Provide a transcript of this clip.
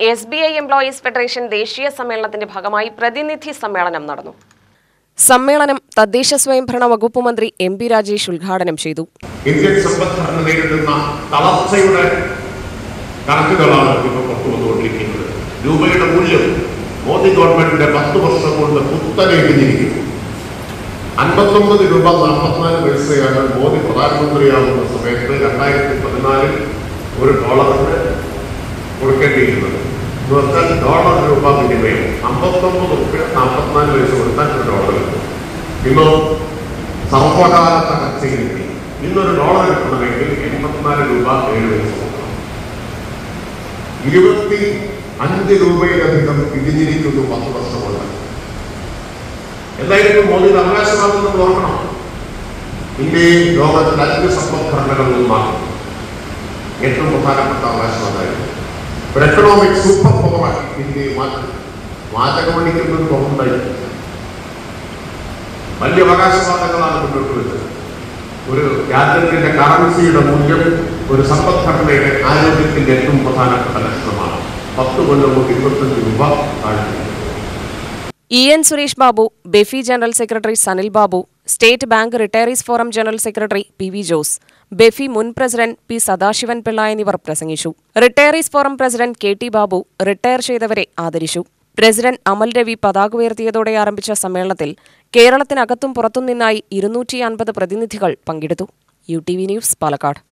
S B I employees federation ദേശീയ സമ്മേളനത്തിന്റെ ഭാഗമായി പ്രതിനിധി സമ്മേളനം നടന്നു സമ്മേളനം തദ്ദേശ സ്വയംഭരണ വകുപ്പ് മന്ത്രി എം പി രാജേഷ് ഉദ്ഘാടനം ചെയ്തു ഇന്ത്യൻ സമ്പദ്ഘടന നേരിടുന്ന തളർച്ചയുടെ കണക്കുകളാണ് ഇപ്പോൾ പുറത്തു വന്നുകൊണ്ടിരിക്കുന്നത് രൂപയുടെ മൂല്യം മോദി ഗവൺമെന്റിന്റെ പത്ത് വർഷം കൊണ്ട് കുത്തനെ ഇടിഞ്ഞിരിക്കുന്നു അൻപത്തൊമ്പത് രൂപ നാൽപ്പത്തിനാല് പൈസയാണ് മോദി പ്രധാനമന്ത്രിയാവുന്ന സമയത്ത് രണ്ടായിരത്തി പതിനാലിൽ ഒരു ഡോളറിന് കൊടുക്കേണ്ടിയിരുന്നത് എന്ന് വെച്ചാൽ ഡോളർ രൂപ വിനിമയം അമ്പത്തൊമ്പത് റുപ്യ നാൽപ്പത്തിനാല് പൈസ കൊടുത്താൽ ഒരു ഡോളർ കിട്ടും ഇന്നോ സർവകാല തകർച്ചയിൽ എത്തി ഇന്നൊരു ഡോളർ കിട്ടണമെങ്കിൽ എൺപത്തിനാല് രൂപ ഏഴ് പൈസ കൊടുക്കണം ഇരുപത്തി അഞ്ച് രൂപയിലധികം ഇടിഞ്ഞിരിക്കുന്നു പത്ത് വർഷം കൊണ്ട് എന്തായാലും മോദിയുടെ അവകാശവാദം നമ്മൾ ഓർക്കണം ഇന്ത്യയിൽ ലോകത്തിലെ അഞ്ച് സമ്പദ്ഘടനകളിൽ ഒന്നാണ് ഏറ്റവും പ്രധാനപ്പെട്ട അവകാശവാദമായിരുന്നു ഒരു എക്കണോമിക് സൂപ്പർ പവറാക്കി ഇന്ത്യയെ മാറ്റി വാചകമണിക്കുന്നൊരു പവറുണ്ടായി വലിയ അവകാശവാദങ്ങളാണ് മുന്നോട്ട് വെച്ചത് ഒരു രാജ്യത്തിന്റെ കറൻസിയുടെ മൂല്യം ഒരു സമ്പദ്ഘടനയുടെ ആരോഗ്യത്തിന്റെ ഏറ്റവും പ്രധാനപ്പെട്ട ലക്ഷണമാണ് പത്ത് കൊല്ലം കൊണ്ട് ഇരുപത്തഞ്ച് രൂപ താഴ്ത്തി E N Suresh Babu BEFI general secretary Sanil Babu state bank retirees forum general secretary P V Jose BEFI മുൻ പ്രസിഡന്റ് പി സദാശിവൻ പിള്ള എന്നിവർ പ്രസംഗിച്ചു retirees forum president K T Babu retire ചെയ്തവരെ ആദരിച്ചു പ്രസിഡന്റ് അമൽ രവി പതാക ഉയർത്തിയതോടെ ആരംഭിച്ച സമ്മേളനത്തിൽ കേരളത്തിനകത്തും പുറത്തും നിന്നായി ഇരുന്നൂറ്റി അൻപത് പ്രതിനിധികൾ പങ്കെടുത്തു U T V news Palakkad